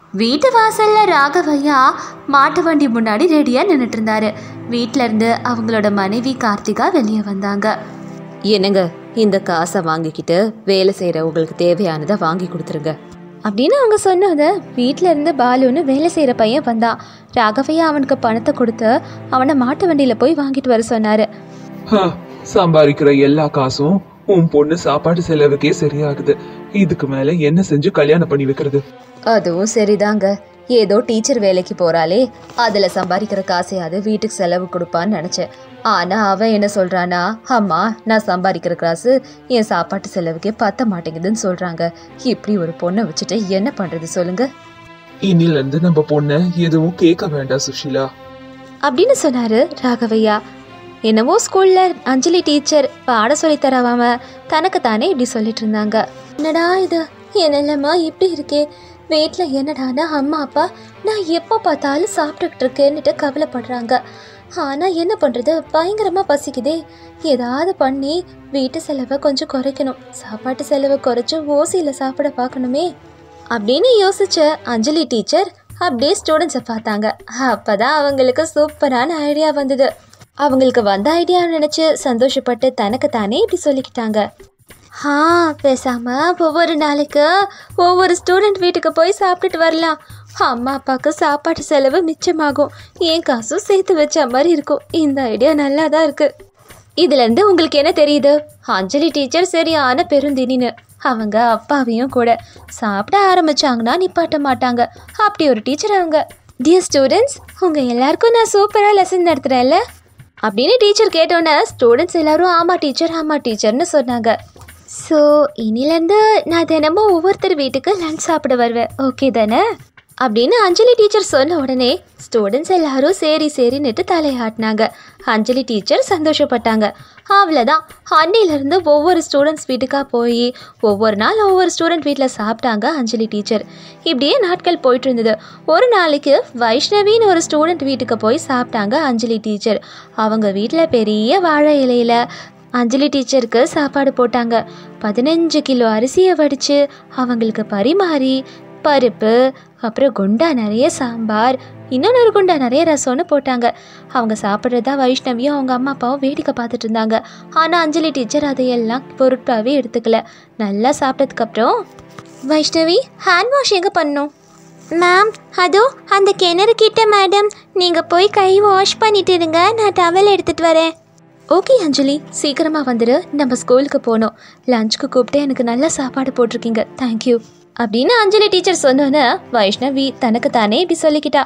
வீட்டு வாசல்ல ராகவையா மாட்டு வண்டி முன்னாடி ரெடியா நின்றுட்டு இருந்தாரு வீட்ல இருந்து அவங்களோட மனைவி கார்த்திகா வெளியே வந்தாங்க என்னங்க இந்த காசை வாங்கிக்கிட்டு வேலை செய்கிறவங்களுக்கு தேவையானதை வாங்கி கொடுத்துருங்க அப்படின்னு அவங்க சொன்னத வீட்ல இருந்து பாலுன்னு வேலை செய்யற பையன் வந்தான் ராகவையா அவனுக்கு பணத்தை கொடுத்து அவனை மாட்டு வண்டியில போய் வாங்கிட்டு வர சொன்னாரு ஹ, சம்பாதிக்கிற எல்லா காசும் உன் பொண்ணு சாப்பாடு செலவுக்கே சரியாகுது இதுக்கு மேல என்ன செஞ்சு கல்யாணம் பண்ணி வைக்கிறது அதுவும் சரிதாங்க ஏதோ டீச்சர் வேலைக்கு போறாளே அதுல சம்பாதிக்கிற காசையாவது வீட்டுக்கு செலவு கொடுப்பான்னு நினைச்சேன் ஆனா அவன் என்ன சொல்றானா அம்மா நான் சம்பாதிக்கிற காசு என் சாப்பாட்டு செலவுக்கே பத்த மாட்டேங்குதுன்னு சொல்றாங்க இப்படி ஒரு பொண்ணை வச்சுட்டு என்ன பண்றது சொல்லுங்க இன்னில இருந்து நம்ம பொண்ண எதுவும் கேட்க வேண்டாம் சுஷீலா அப்படின்னு சொன்னாரு ராகவையா என்னவோ ஸ்கூல்ல அஞ்சலி டீச்சர் பாட சொல்லி தரவாம தனக்கு தானே இப்படி சொல்லிட்டு இருந்தாங்க என்னடா இது என் நிலைமை இப்படி இருக்கே வீட்டில் என்னடானா அம்மா அப்பா நான் எப்போ பார்த்தாலும் சாப்பிட்டுக்கிட்டு இருக்கேன்னுட்டு கவலைப்படுறாங்க ஆனால் என்ன பண்ணுறது பயங்கரமாக பசிக்குதே ஏதாவது பண்ணி வீட்டு செலவை கொஞ்சம் குறைக்கணும் சாப்பாட்டு செலவை குறைச்சு ஓசியில் சாப்பிட பார்க்கணுமே அப்படின்னு யோசிச்ச அஞ்சலி டீச்சர் அப்படியே ஸ்டூடெண்ட்ஸை பார்த்தாங்க அப்பதான் அவங்களுக்கு சூப்பரான ஐடியா வந்தது அவங்களுக்கு வந்த ஐடியா நினச்சி சந்தோஷப்பட்டு தனக்கு தானே இப்படி சொல்லிக்கிட்டாங்க ஆ பேசாம ஒவ்வொரு நாளைக்கு ஒவ்வொரு ஸ்டூடெண்ட் வீட்டுக்கு போய் சாப்பிட்டுட்டு வரலாம் அம்மா அப்பாவுக்கு சாப்பாட்டு செலவு மிச்சமாகும் என் காசும் சேர்த்து வச்ச மாதிரி இருக்கும் இந்த ஐடியா நல்லா தான் இருக்கு இதுல இருந்து உங்களுக்கு என்ன தெரியுது அஞ்சலி டீச்சர் சரியான பெருந்தினின்னு அவங்க அப்பாவையும் கூட சாப்பிட ஆரம்பிச்சாங்கன்னா நிப்பாட்ட மாட்டாங்க அப்படி ஒரு டீச்சர் அவங்க டியர் ஸ்டூடெண்ட்ஸ் உங்க எல்லாருக்கும் நான் சூப்பரா லெசன் நடத்துறேன்ல அப்படின்னு டீச்சர் கேட்டோன்னே ஸ்டூடெண்ட்ஸ் எல்லாரும் ஆமா டீச்சர் ஆமா டீச்சர்னு சொன்னாங்க ஸோ இனிலேருந்து நான் தினமும் ஒவ்வொருத்தர் வீட்டுக்கு லஞ்ச் சாப்பிட வருவேன் ஓகே தானே அப்படின்னு அஞ்சலி டீச்சர் சொன்ன உடனே ஸ்டூடெண்ட்ஸ் எல்லாரும் சரி சரின்னுட்டு தலையாட்டினாங்க அஞ்சலி டீச்சர் சந்தோஷப்பட்டாங்க அவ்வளோதான் அன்னையிலேருந்து ஒவ்வொரு ஸ்டூடெண்ட்ஸ் வீட்டுக்காக போய் ஒவ்வொரு நாள் ஒவ்வொரு ஸ்டூடெண்ட் வீட்டில் சாப்பிட்டாங்க அஞ்சலி டீச்சர் இப்படியே நாட்கள் போயிட்டு இருந்தது ஒரு நாளைக்கு வைஷ்ணவின்னு ஒரு ஸ்டூடெண்ட் வீட்டுக்கு போய் சாப்பிட்டாங்க அஞ்சலி டீச்சர் அவங்க வீட்டில் பெரிய வாழை இலையில அஞ்சலி டீச்சருக்கு சாப்பாடு போட்டாங்க பதினஞ்சு கிலோ அரிசியை வடித்து அவங்களுக்கு பரிமாறி பருப்பு அப்புறம் குண்டா நிறைய சாம்பார் இன்னொன்று குண்டா நிறைய ரசம்னு போட்டாங்க அவங்க சாப்பிட்றதா வைஷ்ணவியும் அவங்க அம்மா அப்பாவும் வேடிக்கை பார்த்துட்டு இருந்தாங்க ஆனால் அஞ்சலி டீச்சர் அதையெல்லாம் பொருட்டாவே எடுத்துக்கல நல்லா சாப்பிட்டதுக்கப்புறம் வைஷ்ணவி ஹேண்ட் வாஷ் எங்கே பண்ணோம் மேம் அதோ அந்த கிணறு கிட்ட மேடம் நீங்கள் போய் கை வாஷ் பண்ணிட்டு இருங்க நான் டவல் எடுத்துகிட்டு வரேன் ஓகே அஞ்சலி சீக்கிரமாக வந்துடு நம்ம ஸ்கூலுக்கு போகணும் லஞ்சுக்கு கூப்பிட்டு எனக்கு நல்ல சாப்பாடு போட்டிருக்கீங்க தேங்க்யூ அப்படின்னு அஞ்சலி டீச்சர் சொன்னோன்னே வைஷ்ணவி தனக்கு தானே இப்படி சொல்லிக்கிட்டா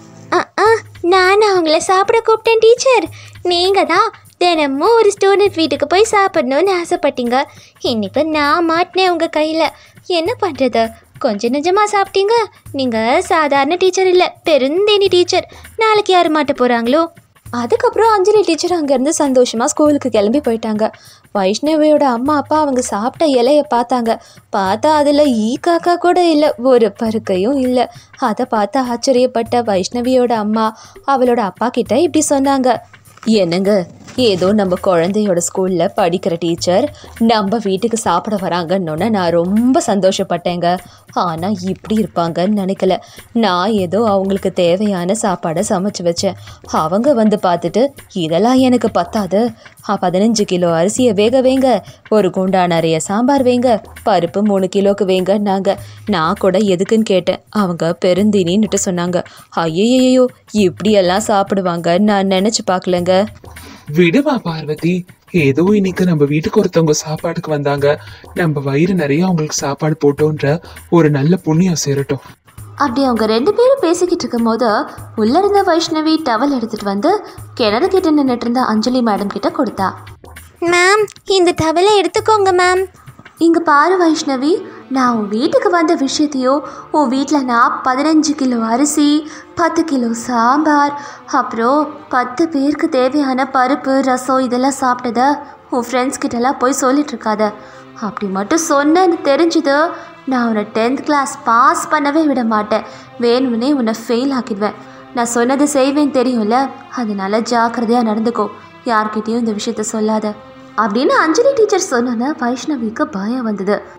நான் அவங்கள சாப்பிட கூப்பிட்டேன் டீச்சர் நீங்கள் தான் தினமும் ஒரு ஸ்டூடெண்ட் வீட்டுக்கு போய் சாப்பிடணும்னு ஆசைப்பட்டீங்க இன்னைக்கு நான் மாட்டினேன் உங்கள் கையில் என்ன பண்ணுறது கொஞ்சம் நிஜமாக சாப்பிட்டீங்க நீங்கள் சாதாரண டீச்சர் இல்லை பெருந்தேனி டீச்சர் நாளைக்கு யார் மாட்ட போகிறாங்களோ அதுக்கப்புறம் அஞ்சலி டீச்சர் அங்கேருந்து சந்தோஷமாக ஸ்கூலுக்கு கிளம்பி போயிட்டாங்க வைஷ்ணவியோட அம்மா அப்பா அவங்க சாப்பிட்ட இலைய பார்த்தாங்க பார்த்தா அதில் ஈ காக்கா கூட இல்லை ஒரு பருக்கையும் இல்லை அதை பார்த்து ஆச்சரியப்பட்ட வைஷ்ணவியோட அம்மா அவளோட அப்பா கிட்ட இப்படி சொன்னாங்க என்னங்க ஏதோ நம்ம குழந்தையோட ஸ்கூல்ல படிக்கிற டீச்சர் நம்ம வீட்டுக்கு சாப்பிட வராங்கன்னொன்னே நான் ரொம்ப சந்தோஷப்பட்டேங்க ஆனா இப்படி இருப்பாங்கன்னு நினைக்கல நான் ஏதோ அவங்களுக்கு தேவையான சாப்பாடை சமைச்சு வச்சேன் அவங்க வந்து பார்த்துட்டு இதெல்லாம் எனக்கு பத்தாது ஆ, பதினஞ்சு கிலோ அரிசியை வேக வைங்க ஒரு குண்டா நிறைய சாம்பார் வைங்க பருப்பு மூணு கிலோக்கு வைங்கன்னாங்க நான் கூட எதுக்குன்னு கேட்டேன் அவங்க பெருந்தினின்னுட்டு சொன்னாங்க ஐயையோ இப்படியெல்லாம் சாப்பிடுவாங்க நான் நினச்சி பார்க்கலங்க விடுமா பார்வதி ஏதோ இன்னைக்கு நம்ம வீட்டுக்கு ஒருத்தவங்க சாப்பாட்டுக்கு வந்தாங்க நம்ம வயிறு நிறைய அவங்களுக்கு சாப்பாடு போட்டோன்ற ஒரு நல்ல புண்ணியம் சேரட்டும் அப்படி அவங்க ரெண்டு பேரும் பேசிக்கிட்டு இருக்கும்போது உள்ள இருந்த வைஷ்ணவி டவல் எடுத்துட்டு வந்து கிணறு கிட்ட நின்றுட்டு இருந்த அஞ்சலி மேடம் கிட்ட கொடுத்தா மேம் இந்த டவலை எடுத்துக்கோங்க மேம் இங்க பாரு வைஷ்ணவி நான் உன் வீட்டுக்கு வந்த விஷயத்தையோ உன் வீட்டில் நான் பதினஞ்சு கிலோ அரிசி பத்து கிலோ சாம்பார் அப்புறம் பத்து பேருக்கு தேவையான பருப்பு ரசம் இதெல்லாம் சாப்பிட்டத உன் ஃப்ரெண்ட்ஸ் கிட்டலாம் போய் சொல்லிட்டு இருக்காத அப்படி மட்டும் சொன்னேன்னு தெரிஞ்சுது நான் உன்னை டென்த் கிளாஸ் பாஸ் பண்ணவே விட மாட்டேன் வேணும்னே உன்னை ஃபெயில் ஆக்கிடுவேன் நான் சொன்னது செய்வேன் தெரியும்ல அதனால ஜாக்கிரதையாக நடந்துக்கோ யார்கிட்டயும் இந்த விஷயத்த சொல்லாத அப்படின்னு அஞ்சலி டீச்சர் சொன்னோன்னே வைஷ்ணவிக்கு பயம் வந்தது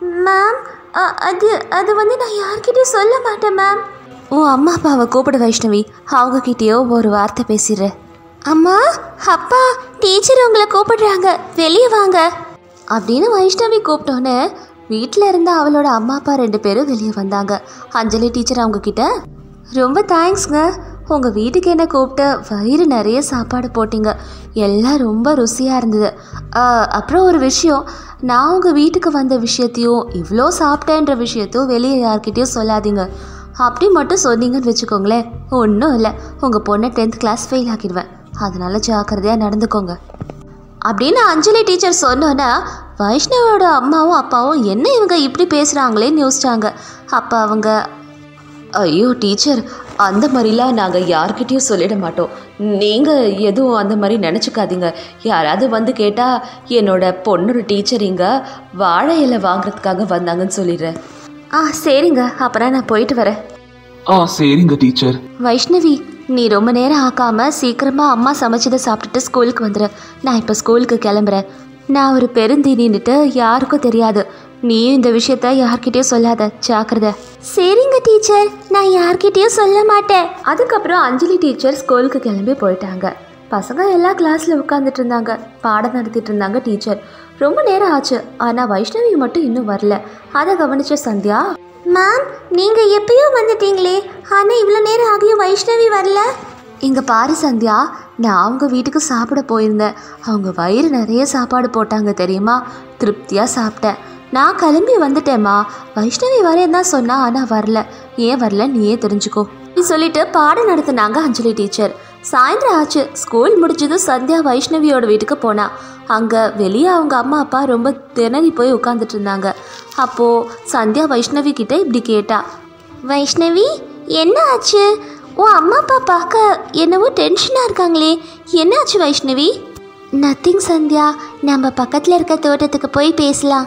மேம் அது அது வந்து நான் யார்கிட்டயும் சொல்ல மாட்டேன் மேம் உன் அம்மா அப்பாவை கூப்பிடு வைஷ்ணவி அவங்க கிட்டேயோ ஒரு வார்த்தை பேசிடுற அம்மா அப்பா டீச்சர் உங்களை கூப்பிடுறாங்க வெளியே வாங்க அப்படின்னு வைஷ்ணவி கூப்பிட்டோன்னே வீட்டில் இருந்த அவளோட அம்மா அப்பா ரெண்டு பேரும் வெளியே வந்தாங்க அஞ்சலி டீச்சர் அவங்க கிட்ட ரொம்ப தேங்க்ஸ்ங்க உங்கள் வீட்டுக்கு என்ன கூப்பிட்டு வயிறு நிறைய சாப்பாடு போட்டீங்க எல்லாம் ரொம்ப ருசியாக இருந்தது ஆ, அப்புறம் ஒரு விஷயம் நான் உங்கள் வீட்டுக்கு வந்த விஷயத்தையும் இவ்வளோ சாப்பிட்டேன்ற விஷயத்தையும் வெளியே யார்கிட்டயும் சொல்லாதீங்க அப்படி மட்டும் சொன்னீங்கன்னு வச்சுக்கோங்களேன் ஒன்றும் இல்லை உங்கள் பொண்ணை டென்த் கிளாஸ் ஃபெயில் ஆக்கிடுவேன் அதனால ஜாக்கிரதையாக நடந்துக்கோங்க அப்படின்னு அஞ்சலி டீச்சர் சொன்னோன்னா வைஷ்ணவோட அம்மாவும் அப்பாவும் என்ன இவங்க இப்படி பேசுகிறாங்களேன்னு யோசிச்சாங்க அப்போ அவங்க ஐயோ டீச்சர் அந்த மாதிரிலாம் நாங்கள் யார்கிட்டயும் சொல்லிட மாட்டோம் நீங்கள் எதுவும் அந்த மாதிரி நினச்சிக்காதீங்க யாராவது வந்து கேட்டால் என்னோட பொண்ணோட டீச்சர் இங்கே வாழை இலை வாங்குறதுக்காக வந்தாங்கன்னு சொல்லிடுறேன் ஆ சரிங்க அப்புறம் நான் போயிட்டு வரேன் ஆ சரிங்க டீச்சர் வைஷ்ணவி நீ ரொம்ப நேரம் ஆக்காம சீக்கிரமா அம்மா சமைச்சதை சாப்பிட்டுட்டு ஸ்கூலுக்கு வந்துடு நான் இப்போ ஸ்கூலுக்கு கிளம்புறேன் நான் ஒரு பெருந்தீனின்னுட்டு யாருக்கும் தெரியாது நீயும் இந்த விஷயத்த யார்கிட்டயும் சொல்லாத ஜாக்கிரதை சரிங்க டீச்சர் நான் யார்கிட்டயும் சொல்ல மாட்டேன் அதுக்கப்புறம் அஞ்சலி டீச்சர் ஸ்கூலுக்கு கிளம்பி போயிட்டாங்க பசங்க எல்லா கிளாஸில் உட்காந்துட்டு இருந்தாங்க பாடம் நடத்திட்டு இருந்தாங்க டீச்சர் ரொம்ப நேரம் ஆச்சு ஆனால் வைஷ்ணவி மட்டும் இன்னும் வரல அதை கவனிச்ச சந்தியா மேம் நீங்க எப்பயோ வந்துட்டீங்களே ஆனா இவ்வளோ நேரம் ஆகியும் வைஷ்ணவி வரல இங்க பாரு சந்தியா நான் அவங்க வீட்டுக்கு சாப்பிட போயிருந்தேன் அவங்க வயிறு நிறைய சாப்பாடு போட்டாங்க தெரியுமா திருப்தியாக சாப்பிட்டேன் நான் கிளம்பி வந்துட்டேம்மா வைஷ்ணவி வரேன் தான் சொன்னா ஆனால் வரல ஏன் வரல நீயே தெரிஞ்சுக்கோ இப்படி சொல்லிட்டு பாடம் நடத்துனாங்க அஞ்சலி டீச்சர் சாயந்தரம் ஆச்சு ஸ்கூல் முடிஞ்சதும் சந்தியா வைஷ்ணவியோட வீட்டுக்கு போனா அங்கே வெளியே அவங்க அம்மா அப்பா ரொம்ப திணறி போய் உட்காந்துட்டு இருந்தாங்க அப்போது சந்தியா வைஷ்ணவி கிட்ட இப்படி கேட்டா வைஷ்ணவி என்ன ஆச்சு உன் அம்மா அப்பா பார்க்க என்னவோ டென்ஷனாக இருக்காங்களே என்ன ஆச்சு வைஷ்ணவி நத்திங் சந்தியா நம்ம பக்கத்தில் இருக்க தோட்டத்துக்கு போய் பேசலாம்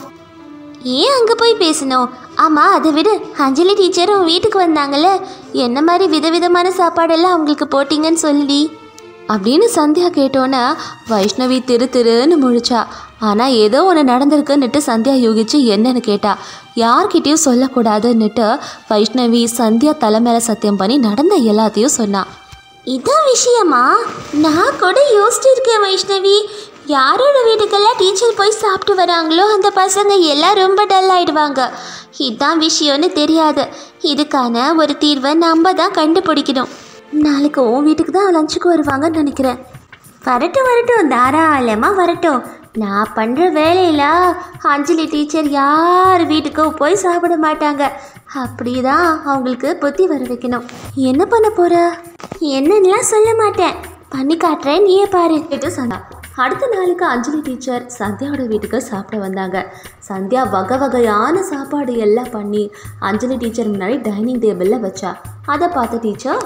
ஏன் அங்கே போய் பேசணும் ஆமாம் அதை விடு அஞ்சலி டீச்சர் உன் வீட்டுக்கு வந்தாங்கல்ல என்ன மாதிரி விதவிதமான சாப்பாடெல்லாம் அவங்களுக்கு போட்டிங்கன்னு சொல்லி அப்படின்னு சந்தியா கேட்டோன்னே வைஷ்ணவி திரு திருன்னு முழிச்சா ஆனால் ஏதோ ஒன்று நடந்திருக்குன்னுட்டு சந்தியா யோகிச்சு என்னன்னு கேட்டா யார்கிட்டயும் சொல்லக்கூடாதுன்னுட்டு வைஷ்ணவி சந்தியா தலை மேலே சத்தியம் பண்ணி நடந்த எல்லாத்தையும் சொன்னா இதான் விஷயமா நான் கூட யோசிச்சிருக்கேன் வைஷ்ணவி யாரோட வீட்டுக்கெல்லாம் டீச்சர் போய் சாப்பிட்டு வராங்களோ அந்த பசங்க எல்லாம் ரொம்ப டல் ஆயிடுவாங்க இதான் விஷயம்னு தெரியாது இதுக்கான ஒரு தீர்வை நம்ம தான் கண்டுபிடிக்கணும் நாளைக்கு உன் வீட்டுக்கு தான் லஞ்சுக்கு வருவாங்கன்னு நினைக்கிறேன் வரட்டும் வரட்டும் தாராளமாக வரட்டும் நான் பண்ணுற வேலையில் அஞ்சலி டீச்சர் யார் வீட்டுக்கும் போய் சாப்பிட மாட்டாங்க அப்படிதான் அவங்களுக்கு புத்தி வர வைக்கணும் என்ன பண்ண போற என்னன்னுலாம் சொல்ல மாட்டேன் பண்ணி காட்டுறேன் நீயே பாரு கேட்டு சந்தா அடுத்த நாளுக்கு அஞ்சலி டீச்சர் சந்தியாவோட வீட்டுக்கு சாப்பிட வந்தாங்க சந்தியா வகை வகையான சாப்பாடு எல்லாம் பண்ணி அஞ்சலி டீச்சர் முன்னாடி டைனிங் டேபிளில் வச்சா அதை பார்த்த டீச்சர்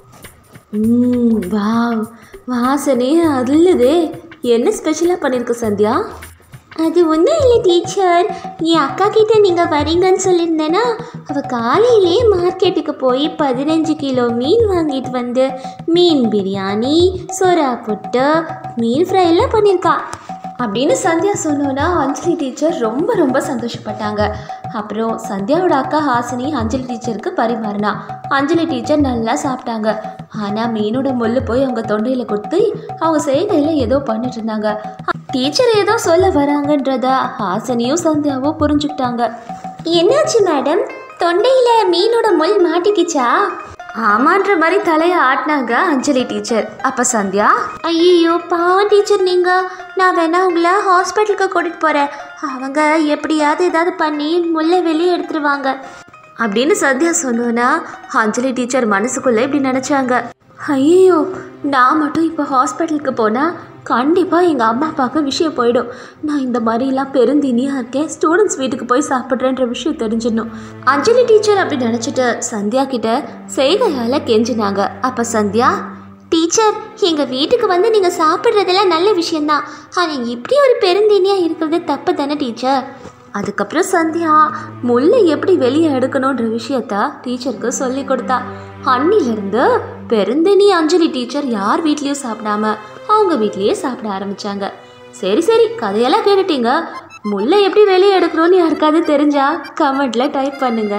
ம் வாவ் வாசனே அதுலதே என்ன ஸ்பெஷலாக பண்ணியிருக்கு சந்தியா அது ஒன்றும் இல்லை டீச்சர் என் அக்கா கிட்ட நீங்கள் வரீங்கன்னு சொல்லியிருந்தேன்னா அவள் காலையிலே மார்க்கெட்டுக்கு போய் பதினஞ்சு கிலோ மீன் வாங்கிட்டு வந்து மீன் பிரியாணி சொரா புட்டு மீன் ஃப்ரை எல்லாம் பண்ணியிருக்கா அப்படின்னு சந்தியா சொன்னோன்னா அஞ்சலி டீச்சர் ரொம்ப ரொம்ப சந்தோஷப்பட்டாங்க அப்புறம் சந்தியாவோட அக்கா ஹாசினி அஞ்சலி டீச்சருக்கு பரிமாறினா அஞ்சலி டீச்சர் நல்லா சாப்பிட்டாங்க ஆனால் மீனோட முள்ளு போய் அவங்க தொண்டையில் கொடுத்து அவங்க செய்கையில் ஏதோ பண்ணிட்டு இருந்தாங்க டீச்சர் ஏதோ சொல்ல வராங்கன்றத ஹாசினியும் சந்தியாவும் புரிஞ்சுக்கிட்டாங்க என்னாச்சு மேடம் தொண்டையில் மீனோட முள் மாட்டிக்கிச்சா ஆமான்ற மாதிரி தலையை ஆட்டினாங்க அஞ்சலி டீச்சர் அப்போ சந்தியா ஐயோ பாவம் டீச்சர் நீங்கள் நான் வேணா உங்களை ஹாஸ்பிட்டலுக்கு கூட்டிகிட்டு போகிறேன் அவங்க எப்படியாவது ஏதாவது பண்ணி முல்லை வெளியே எடுத்துருவாங்க அப்படின்னு சத்யா சொன்னோன்னா அஞ்சலி டீச்சர் மனசுக்குள்ளே இப்படி நினச்சாங்க ஐயோ நான் மட்டும் இப்போ ஹாஸ்பிட்டலுக்கு போனால் கண்டிப்பாக எங்கள் அம்மா அப்பாவுக்கு விஷயம் போயிடும் நான் இந்த மாதிரிலாம் பெருந்தினியாக இருக்கேன் ஸ்டூடெண்ட்ஸ் வீட்டுக்கு போய் சாப்பிட்றேன்ற விஷயம் தெரிஞ்சிடணும் அஞ்சலி டீச்சர் அப்படி நினச்சிட்டு சந்தியா கிட்ட செய்கையால் கெஞ்சினாங்க அப்போ சந்தியா டீச்சர் எங்கள் வீட்டுக்கு வந்து நீங்கள் சாப்பிட்றதெல்லாம் நல்ல விஷயந்தான் ஆனால் இப்படி ஒரு பெருந்தீனியாக இருக்கிறது தப்பு தானே டீச்சர் அதுக்கப்புறம் சந்தியா முல்லை எப்படி வெளியே எடுக்கணுன்ற விஷயத்த டீச்சருக்கு சொல்லி கொடுத்தா அன்னிலிருந்து பெருந்தினி அஞ்சலி டீச்சர் யார் வீட்லேயும் சாப்பிடாம அவங்க வீட்லேயே சாப்பிட ஆரம்பிச்சாங்க சரி சரி கதையெல்லாம் கேட்டுட்டீங்க முல்லை எப்படி வெளியே எடுக்கணும்னு யாருக்காவது தெரிஞ்சா கமெண்ட்ல டைப் பண்ணுங்க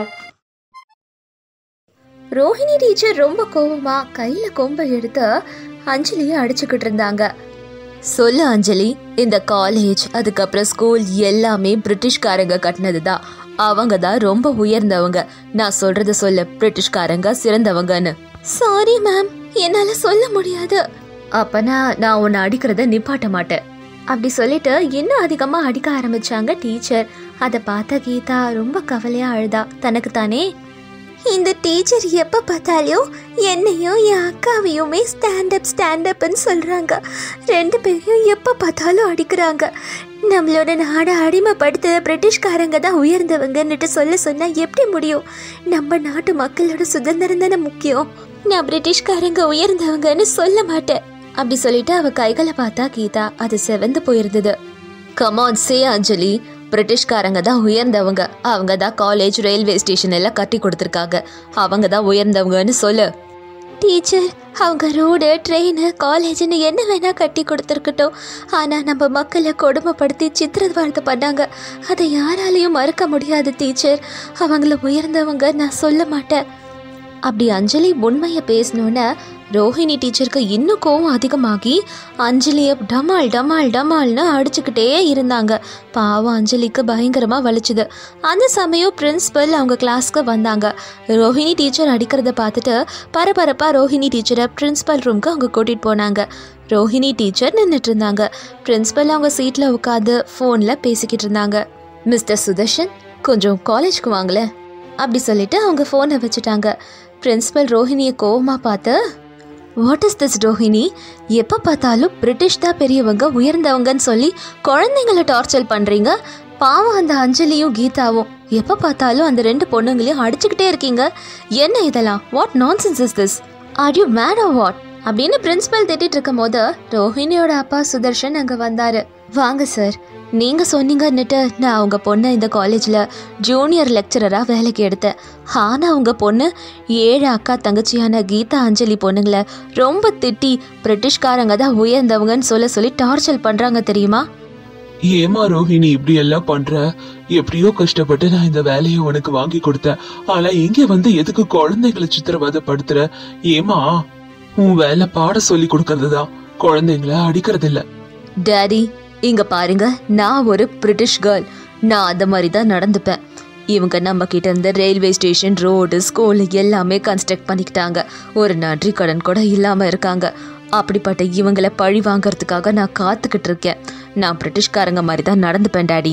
ரோஹிணி டீச்சர் ரொம்ப கோவமா கையில கொம்பை எடுத்து அஞ்சலியை அடிச்சுக்கிட்டு இருந்தாங்க சொல்லு அஞ்சலி இந்த காலேஜ் அதுக்கப்புறம் ஸ்கூல் எல்லாமே பிரிட்டிஷ்காரங்க கட்டினது தான் அவங்க தான் ரொம்ப உயர்ந்தவங்க நான் சொல்றத சொல்ல பிரிட்டிஷ்காரங்க சிறந்தவங்கன்னு சாரி மேம் என்னால சொல்ல முடியாது அப்பனா நான் உன்னை அடிக்கிறத நிப்பாட்ட மாட்டேன் அப்படி சொல்லிட்டு இன்னும் அதிகமா அடிக்க ஆரம்பிச்சாங்க டீச்சர் அதை பார்த்த கீதா ரொம்ப கவலையா அழுதா தனக்கு தானே இந்த டீச்சர் எப்போ பார்த்தாலும் என்னையும் என் அக்காவையுமே ஸ்டாண்டப் ஸ்டாண்டப்னு சொல்கிறாங்க ரெண்டு பேரையும் எப்போ பார்த்தாலும் அடிக்கிறாங்க நம்மளோட நாடை அடிமைப்படுத்த பிரிட்டிஷ்காரங்க தான் உயர்ந்தவங்கன்னுட்டு சொல்ல சொன்னால் எப்படி முடியும் நம்ம நாட்டு மக்களோட சுதந்திரம் தானே முக்கியம் நான் பிரிட்டிஷ்காரங்க உயர்ந்தவங்கன்னு சொல்ல மாட்டேன் அப்படி சொல்லிட்டு அவ கைகளை பார்த்தா கீதா அது செவந்து போயிருந்தது கமான் சே அஞ்சலி பிரிட்டிஷ்காரங்க தான் உயர்ந்தவங்க அவங்க தான் காலேஜ் ரயில்வே ஸ்டேஷன் எல்லாம் கட்டி கொடுத்துருக்காங்க அவங்க தான் உயர்ந்தவங்கன்னு சொல்லு டீச்சர் அவங்க ரோடு ட்ரெயின் காலேஜ்னு என்ன வேணா கட்டி கொடுத்துருக்கட்டும் ஆனால் நம்ம மக்களை கொடுமைப்படுத்தி சித்திரவாழ்த்து பண்ணாங்க அதை யாராலையும் மறுக்க முடியாது டீச்சர் அவங்கள உயர்ந்தவங்க நான் சொல்ல மாட்டேன் அப்படி அஞ்சலி உண்மையை பேசினோன்னே ரோஹிணி டீச்சருக்கு இன்னும் கோவம் அதிகமாகி அஞ்சலியை டமால் டமால் டமால்னு அடிச்சுக்கிட்டே இருந்தாங்க பாவம் அஞ்சலிக்கு பயங்கரமாக வலிச்சுது அந்த சமயம் பிரின்ஸ்பல் அவங்க கிளாஸ்க்கு வந்தாங்க ரோஹிணி டீச்சர் அடிக்கிறத பார்த்துட்டு பரபரப்பாக ரோஹிணி டீச்சரை பிரின்ஸ்பல் ரூம்க்கு அவங்க கூட்டிகிட்டு போனாங்க ரோஹிணி டீச்சர் நின்றுட்டு இருந்தாங்க பிரின்ஸ்பல் அவங்க சீட்டில் உட்காந்து ஃபோனில் பேசிக்கிட்டு இருந்தாங்க மிஸ்டர் சுதர்ஷன் கொஞ்சம் காலேஜ்க்கு வாங்களேன் அப்படி சொல்லிட்டு அவங்க ஃபோனை வச்சுட்டாங்க பிரின்சிபல் ரோஹிணியை கோவமாக பார்த்து வாட் இஸ் திஸ் ரோஹிணி எப்போ பார்த்தாலும் பிரிட்டிஷ் தான் பெரியவங்க உயர்ந்தவங்கன்னு சொல்லி குழந்தைங்கள டார்ச்சர் பண்ணுறீங்க பாவம் அந்த அஞ்சலியும் கீதாவும் எப்போ பார்த்தாலும் அந்த ரெண்டு பொண்ணுங்களையும் அடிச்சுக்கிட்டே இருக்கீங்க என்ன இதெல்லாம் what nonsense is this are you mad or what அப்படின்னு பிரின்சிபல் திட்டிட்டு இருக்கும் போது ரோஹிணியோட அப்பா சுதர்ஷன் அங்கே வந்தாரு வாங்க சார் நீங்க சொன்னீங்கன்னுட்டு நான் அவங்க பொண்ணை இந்த காலேஜில் ஜூனியர் லெக்சரராக வேலைக்கு எடுத்தேன் ஆனால் உங்க பொண்ணு ஏழு அக்கா தங்கச்சியான கீதா அஞ்சலி பொண்ணுங்களை ரொம்ப திட்டி பிரிட்டிஷ்காரங்க தான் உயர்ந்தவங்கன்னு சொல்ல சொல்லி டார்ச்சர் பண்ணுறாங்க தெரியுமா ஏமா ரோஹிணி இப்படி எல்லாம் பண்ற எப்படியோ கஷ்டப்பட்டு நான் இந்த வேலையை உனக்கு வாங்கி கொடுத்தேன் ஆனா இங்க வந்து எதுக்கு குழந்தைங்களை சித்திரவதைப்படுத்துற ஏமா உன் வேலை பாட சொல்லி கொடுக்கறது தான் குழந்தைங்கள அடிக்கிறது இல்ல டேடி இங்க பாருங்க நான் ஒரு பிரிட்டிஷ் கேர்ள் நான் அந்த மாதிரி தான் நடந்துப்பேன் இவங்க நம்ம கிட்ட இருந்த ரயில்வே ஸ்டேஷன் ரோடு ஸ்கூல் எல்லாமே கன்ஸ்ட்ரக்ட் பண்ணிக்கிட்டாங்க ஒரு நன்றி கடன் கூட இல்லாம இருக்காங்க அப்படிப்பட்ட இவங்களை பழி வாங்கறதுக்காக நான் காத்துக்கிட்டு இருக்கேன் நான் பிரிட்டிஷ்காரங்க மாதிரி தான் நடந்துப்பேன் டாடி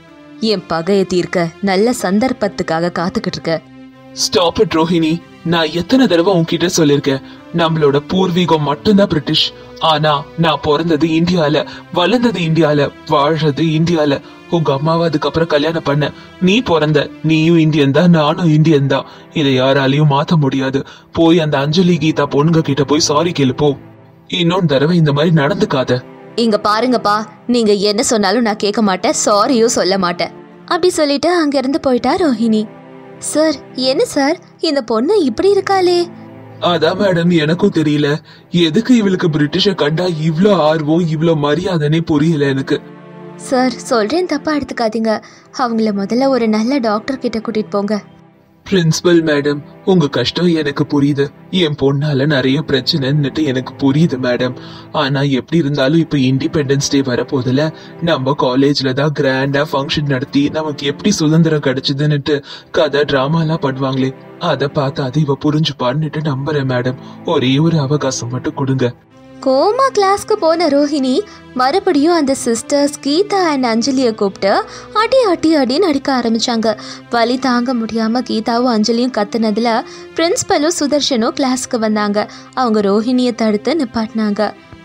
என் பகையை தீர்க்க நல்ல சந்தர்ப்பத்துக்காக காத்துக்கிட்டு இருக்கேன் ஸ்டாப் இட் ரோஹிணி நான் எத்தனை தடவை உன்கிட்ட சொல்லிருக்கேன் நம்மளோட பூர்வீகம் மட்டும்தான் பிரிட்டிஷ் ஆனா நான் பிறந்தது இந்தியால வளர்ந்தது இந்தியால வாழ்றது இந்தியால உங்க அம்மாவை அதுக்கப்புறம் கல்யாணம் பண்ண நீ பிறந்த நீயும் இந்தியன் தான் நானும் இந்தியன் தான் இதை யாராலையும் மாத்த முடியாது போய் அந்த அஞ்சலி கீதா பொண்ணுங்க கிட்ட போய் சாரி கேளு போ இன்னொன்னு தடவை இந்த மாதிரி நடந்துக்காத இங்க பாருங்கப்பா நீங்க என்ன சொன்னாலும் நான் கேட்க மாட்டேன் சாரியும் சொல்ல மாட்டேன் அப்படி சொல்லிட்டு அங்கிருந்து போயிட்டா ரோஹிணி சார் என்ன சார் இந்த பொண்ணு இப்படி இருக்காளே அதான் மேடம் எனக்கும் தெரியல எதுக்கு இவளுக்கு பிரிட்டிஷ கண்டா இவ்ளோ ஆர்வம் இவ்ளோ மரியாதைன்னே புரியல எனக்கு சார் சொல்றேன் தப்பா எடுத்துக்காதீங்க அவங்கள முதல்ல ஒரு நல்ல டாக்டர் கிட்ட கூட்டிட்டு போங்க பிரின்சிபல் மேடம் உங்க கஷ்டம் எனக்கு புரியுது என் பொண்ணால நிறைய பிரச்சனைன்னுட்டு எனக்கு புரியுது மேடம் ஆனா எப்படி இருந்தாலும் இப்ப இண்டிபெண்டன்ஸ் டே வரப்போதுல நம்ம காலேஜ்ல தான் கிராண்டா ஃபங்க்ஷன் நடத்தி நமக்கு எப்படி சுதந்திரம் கிடைச்சதுன்னுட்டு கதை டிராமா எல்லாம் பண்ணுவாங்களே அத பார்த்து அது இவ புரிஞ்சுப்பான்னுட்டு நம்புறேன் மேடம் ஒரே ஒரு அவகாசம் மட்டும் கொடுங்க கோமா கிளாஸ்க்கு போன ரோஹிணி மறுபடியும் அந்த சிஸ்டர்ஸ் கீதா அண்ட் அஞ்சலியை கூப்பிட்டு அடி அடி அடின்னு அடிக்க ஆரம்பிச்சாங்க வலி தாங்க முடியாம கீதாவும் அஞ்சலியும் கத்துனதுல பிரின்ஸ்பலும் சுதர்ஷனும் கிளாஸ்க்கு வந்தாங்க அவங்க ரோஹிணியை தடுத்து நிப்பாட்டினாங்க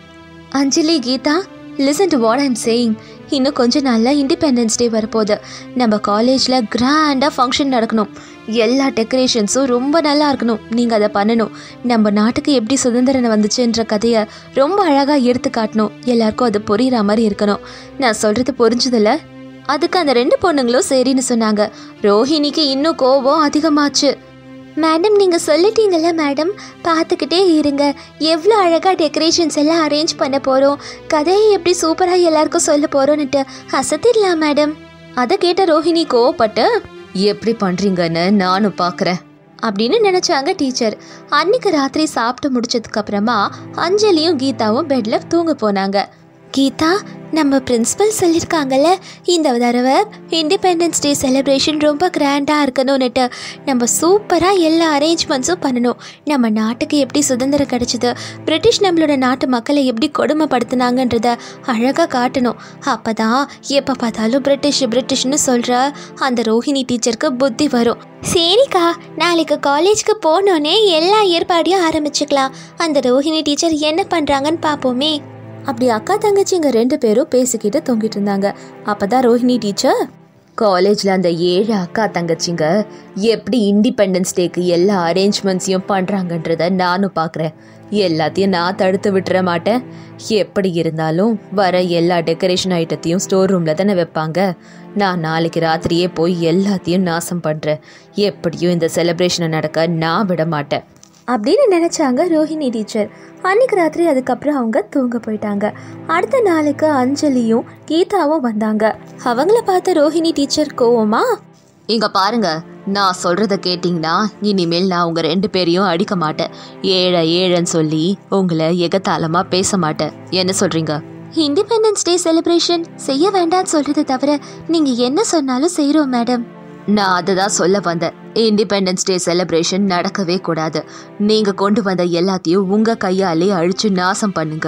Anjali Geetha listen to what I'm saying இன்னும் கொஞ்ச நாளில் இண்டிபெண்டன்ஸ் டே வரப்போகுது நம்ம காலேஜில் கிராண்டாக ஃபங்க்ஷன் நடக்கணும் எல்லா டெக்கரேஷன்ஸும் ரொம்ப நல்லா இருக்கணும் நீங்கள் அதை பண்ணணும் நம்ம நாட்டுக்கு எப்படி சுதந்திரம் வந்துச்சுன்ற கதையை ரொம்ப அழகாக எடுத்து காட்டணும் எல்லாருக்கும் அது புரியுற மாதிரி இருக்கணும் நான் சொல்கிறது புரிஞ்சுதில்ல அதுக்கு அந்த ரெண்டு பொண்ணுங்களும் சரின்னு சொன்னாங்க ரோஹிணிக்கு இன்னும் கோபம் அதிகமாச்சு மேடம் நீங்கள் சொல்லிட்டீங்கல்ல மேடம் பார்த்துக்கிட்டே இருங்க எவ்வளோ அழகாக டெக்கரேஷன்ஸ் எல்லாம் அரேஞ்ச் பண்ண போகிறோம் கதையை எப்படி சூப்பராக எல்லாருக்கும் சொல்ல போகிறோன்னுட்டு அசத்திடலாம் மேடம் அதை கேட்ட ரோஹிணி கோவப்பட்டு எப்படி பண்றீங்கன்னு நானும் பார்க்கறேன் அப்படின்னு நினச்சாங்க டீச்சர் அன்னைக்கு ராத்திரி சாப்பிட்டு முடிச்சதுக்கு அப்புறமா அஞ்சலியும் கீதாவும் பெட்டில் தூங்க போனாங்க கீதா நம்ம பிரின்சிபல் சொல்லியிருக்காங்கல்ல இந்த தடவை இண்டிபெண்டன்ஸ் டே செலிப்ரேஷன் ரொம்ப கிராண்டாக இருக்கணும்னுட்டு நம்ம சூப்பராக எல்லா அரேஞ்ச்மெண்ட்ஸும் பண்ணணும் நம்ம நாட்டுக்கு எப்படி சுதந்திரம் கிடைச்சிது பிரிட்டிஷ் நம்மளோட நாட்டு மக்களை எப்படி கொடுமைப்படுத்துனாங்கன்றத அழகாக காட்டணும் அப்போ தான் எப்போ பார்த்தாலும் பிரிட்டிஷ் பிரிட்டிஷ்னு சொல்கிற அந்த ரோஹிணி டீச்சருக்கு புத்தி வரும் சரிக்கா நாளைக்கு காலேஜ்க்கு போனோன்னே எல்லா ஏற்பாடையும் ஆரம்பிச்சுக்கலாம் அந்த ரோஹிணி டீச்சர் என்ன பண்ணுறாங்கன்னு பார்ப்போமே அப்படி அக்கா தங்கச்சிங்க ரெண்டு பேரும் பேசிக்கிட்டு தொங்கிட்டு இருந்தாங்க அப்பதான் ரோஹிணி டீச்சர் காலேஜில் அந்த ஏழு அக்கா தங்கச்சிங்க எப்படி இண்டிபெண்டன்ஸ் டேக்கு எல்லா அரேஞ்ச்மெண்ட்ஸையும் பண்ணுறாங்கன்றத நானும் பார்க்குறேன் எல்லாத்தையும் நான் தடுத்து விட்டுற மாட்டேன் எப்படி இருந்தாலும் வர எல்லா டெக்கரேஷன் ஐட்டத்தையும் ஸ்டோர் ரூமில் தானே வைப்பாங்க நான் நாளைக்கு ராத்திரியே போய் எல்லாத்தையும் நாசம் பண்ணுறேன் எப்படியும் இந்த செலிப்ரேஷனை நடக்க நான் விட மாட்டேன் அப்படின்னு நினச்சாங்க ரோஹிணி டீச்சர் அன்னைக்கு ராத்திரி அதுக்கப்புறம் அவங்க தூங்க போயிட்டாங்க அடுத்த நாளுக்கு அஞ்சலியும் கீதாவும் வந்தாங்க அவங்கள பார்த்த ரோஹிணி டீச்சர் கோவமா இங்க பாருங்க நான் சொல்றத கேட்டிங்கன்னா இனிமேல் நான் உங்க ரெண்டு பேரையும் அடிக்க மாட்டேன் ஏழை ஏழைன்னு சொல்லி உங்களை எகத்தாளமா பேச மாட்டேன் என்ன சொல்றீங்க இண்டிபெண்டன்ஸ் டே செலிப்ரேஷன் செய்ய வேண்டாம்னு சொல்றது தவிர நீங்க என்ன சொன்னாலும் செய்றோம் மேடம் நான் அதை தான் சொல்ல வந்தேன் இண்டிபெண்டன்ஸ் டே செலிப்ரேஷன் நடக்கவே கூடாது நீங்க கொண்டு வந்த எல்லாத்தையும் உங்க கையாலே அழிச்சு நாசம் பண்ணுங்க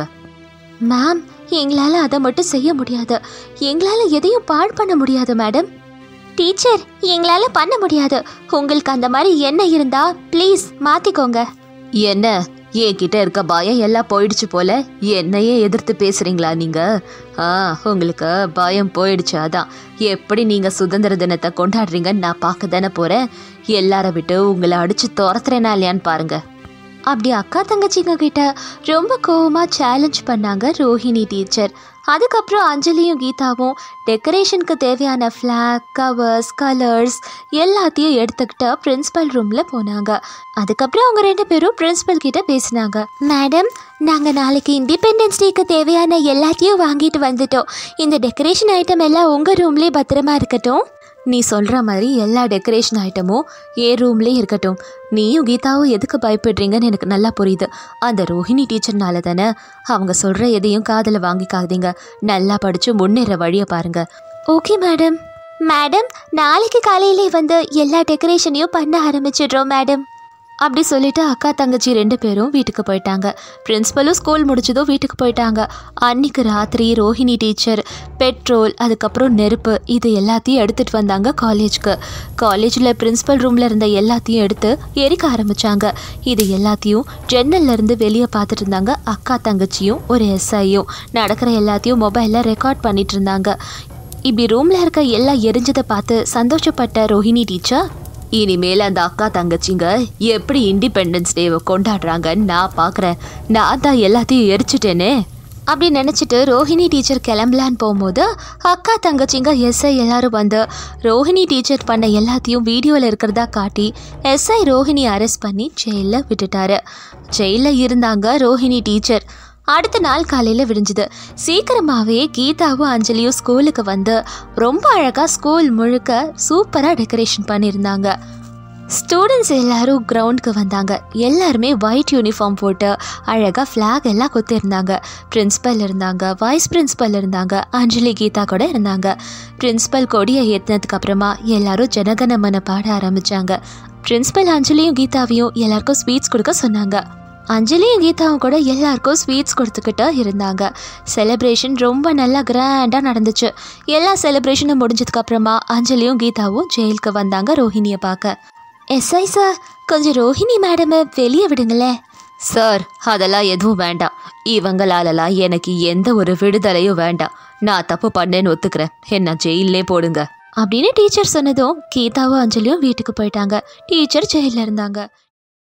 மேம் எங்களால அதை மட்டும் செய்ய முடியாது எங்களால எதையும் பாழ் பண்ண முடியாது மேடம் டீச்சர் எங்களால பண்ண முடியாது உங்களுக்கு அந்த மாதிரி என்ன இருந்தா ப்ளீஸ் மாத்திக்கோங்க என்ன என்கிட்ட இருக்க பயம் எல்லாம் போயிடுச்சு போல என்னையே எதிர்த்து பேசுறீங்களா நீங்க ஆ உங்களுக்கு பயம் போயிடுச்சு அதான் எப்படி நீங்க சுதந்திர தினத்தை கொண்டாடுறீங்கன்னு நான் பார்க்க தானே போறேன் எல்லார விட்டு உங்களை அடிச்சு துரத்துறேனா இல்லையான்னு பாருங்க அப்படி அக்கா தங்கச்சிங்க கிட்ட ரொம்ப கோவமா சேலஞ்ச் பண்ணாங்க ரோஹிணி டீச்சர் அதுக்கப்புறம் அஞ்சலியும் கீதாவும் டெக்கரேஷனுக்கு தேவையான ஃப்ளாக் கவர்ஸ் கலர்ஸ் எல்லாத்தையும் எடுத்துக்கிட்டு பிரின்சிபல் ரூமில் போனாங்க அதுக்கப்புறம் அவங்க ரெண்டு பேரும் பிரின்சிபல் கிட்ட பேசினாங்க மேடம் நாங்கள் நாளைக்கு இண்டிபெண்டன்ஸ் டேக்கு தேவையான எல்லாத்தையும் வாங்கிட்டு வந்துட்டோம் இந்த டெக்கரேஷன் ஐட்டம் எல்லாம் உங்கள் ரூம்லேயே பத்திரமா இருக்கட்டும் நீ சொல்ற மாதிரி எல்லா டெக்கரேஷன் ஐட்டமும் ஏ ரூம்லேயே இருக்கட்டும் நீயும் கீதாவும் எதுக்கு பயப்படுறீங்கன்னு எனக்கு நல்லா புரியுது அந்த ரோஹிணி டீச்சர்னால தானே அவங்க சொல்ற எதையும் காதில் வாங்கிக்காதீங்க நல்லா படிச்சு முன்னேற வழியை பாருங்க ஓகே மேடம் மேடம் நாளைக்கு காலையிலே வந்து எல்லா டெக்கரேஷனையும் பண்ண ஆரம்பிச்சிடுறோம் மேடம் அப்படி சொல்லிட்டு அக்கா தங்கச்சி ரெண்டு பேரும் வீட்டுக்கு போயிட்டாங்க பிரின்ஸிபலும் ஸ்கூல் முடிச்சதும் வீட்டுக்கு போயிட்டாங்க அன்னைக்கு ராத்திரி ரோஹிணி டீச்சர் பெட்ரோல் அதுக்கப்புறம் நெருப்பு இது எல்லாத்தையும் எடுத்துட்டு வந்தாங்க காலேஜ்க்கு காலேஜில் பிரின்ஸிபல் ரூமில் இருந்த எல்லாத்தையும் எடுத்து எரிக்க ஆரம்பிச்சாங்க இது எல்லாத்தையும் ஜன்னல்ல இருந்து வெளியே பார்த்துட்டு இருந்தாங்க அக்கா தங்கச்சியும் ஒரு எஸ்ஐயும் நடக்கிற எல்லாத்தையும் மொபைலில் ரெக்கார்ட் பண்ணிட்டு இருந்தாங்க இப்படி ரூமில் இருக்க எல்லாம் எரிஞ்சதை பார்த்து சந்தோஷப்பட்ட ரோஹிணி டீச்சர் இனிமேல் அந்த அக்கா தங்கச்சிங்க எப்படி இண்டிபெண்டன்ஸ் டேவை கொண்டாடுறாங்கன்னு நான் பார்க்குறேன் நான் தான் எல்லாத்தையும் எரிச்சிட்டேனே அப்படி நினச்சிட்டு ரோஹிணி டீச்சர் கிளம்பலான்னு போகும்போது அக்கா தங்கச்சிங்க எஸ்ஐ எல்லாரும் வந்து ரோஹிணி டீச்சர் பண்ண எல்லாத்தையும் வீடியோவில் இருக்கிறதா காட்டி எஸ்ஐ ரோஹிணி அரெஸ்ட் பண்ணி ஜெயிலில் விட்டுட்டாரு ஜெயிலில் இருந்தாங்க ரோஹிணி டீச்சர் அடுத்த நாள் காலையில் விடிஞ்சுது சீக்கிரமாகவே கீதாவும் அஞ்சலியும் ஸ்கூலுக்கு வந்து ரொம்ப அழகாக ஸ்கூல் முழுக்க சூப்பராக டெக்கரேஷன் பண்ணியிருந்தாங்க ஸ்டூடெண்ட்ஸ் எல்லாரும் கிரவுண்டுக்கு வந்தாங்க எல்லாருமே ஒயிட் யூனிஃபார்ம் போட்டு அழகாக ஃப்ளாக் எல்லாம் குத்திருந்தாங்க பிரின்ஸிபல் இருந்தாங்க வைஸ் பிரின்ஸிபல் இருந்தாங்க அஞ்சலி கீதா கூட இருந்தாங்க பிரின்ஸிபல் கொடியை ஏற்றினதுக்கு அப்புறமா எல்லாரும் ஜனகணமன பாட ஆரம்பிச்சாங்க பிரின்ஸிபல் அஞ்சலியும் கீதாவையும் எல்லாருக்கும் ஸ்வீட்ஸ் கொடுக்க சொன்னாங்க அஞ்சலியும் கீதாவும் கூட எல்லாருக்கும் ஸ்வீட்ஸ் கொடுத்துக்கிட்டு இருந்தாங்க செலிப்ரேஷன் ரொம்ப நல்லா கிராண்டாக நடந்துச்சு எல்லா செலிப்ரேஷனும் முடிஞ்சதுக்கு அப்புறமா அஞ்சலியும் கீதாவும் ஜெயிலுக்கு வந்தாங்க ரோஹிணியை பார்க்க எஸ்ஐ சார் கொஞ்சம் ரோஹிணி மேடமை வெளியே விடுங்களேன் சார் அதெல்லாம் எதுவும் வேண்டாம் இவங்களாலலாம் எனக்கு எந்த ஒரு விடுதலையும் வேண்டாம் நான் தப்பு பண்ணேன்னு ஒத்துக்கிறேன் என்ன ஜெயிலே போடுங்க அப்படின்னு டீச்சர் சொன்னதும் கீதாவும் அஞ்சலியும் வீட்டுக்கு போயிட்டாங்க டீச்சர் ஜெயிலில் இருந்தாங்க